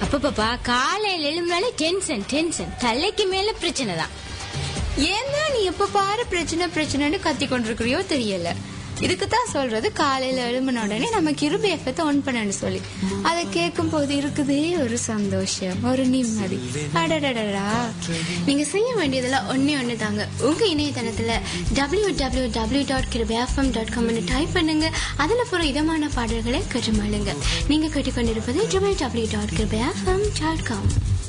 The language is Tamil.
அப்பப்பா காலையில எழுந்தாலே டென்ஷன் டென்ஷன் தலைக்கு மேல பிரச்சனை தான் ஏன்னா நீ எப்ப பாரு பிரச்சனை பிரச்சனைன்னு கத்தி கொண்டிருக்கிறியோ தெரியல இதுக்கு தான் சொல்றது காலையில எழும்பின உடனே நம்ம கிருபி எஃபத்தை ஆன் பண்ணு சொல்லி அதை கேட்கும் போது இருக்குதே ஒரு சந்தோஷம் ஒரு நிம்மதி அடடடடா நீங்க செய்ய வேண்டியதெல்லாம் ஒன்னே ஒண்ணு தாங்க உங்க இணையதளத்துல டபிள்யூ டபிள்யூ டபிள்யூ டாட் கிருபிஎஃப்எம் டாட் காம்னு டைப் பண்ணுங்க அதுல போற இதமான பாடல்களை கேட்டுமாளுங்க நீங்க கேட்டுக்கொண்டிருப்பது டபிள்யூ டபிள்யூ டாட் கிருபிஎஃப்எம் டாட் காம்